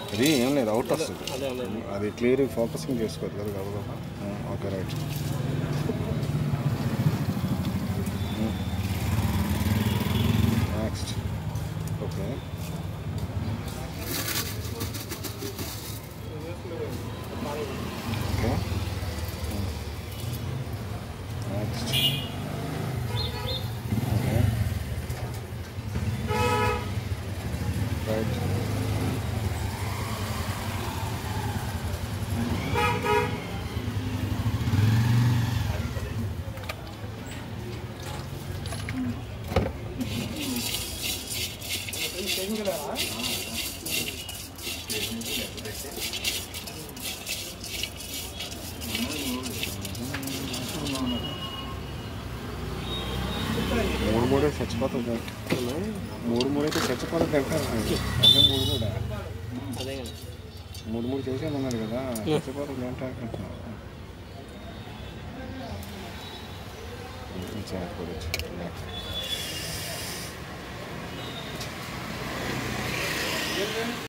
ఇది ఏం లేదు అవుట్ వస్తుంది అదే అదే అది క్లియర్ ఫోకసింగ్ చేసుకోవాలి కదా గబగబా okay right next okay okay next okay right మూడు మూడే చచ్చిపోతుంది మూడు మూడు అయితే చచ్చిపోతుంది అంటారు అదే మూడు కూడా అదే కదా మూడు మూడు చేసేమన్నారు కదా చచ్చిపోతుంది అంటారు అంటున్నారు చాలా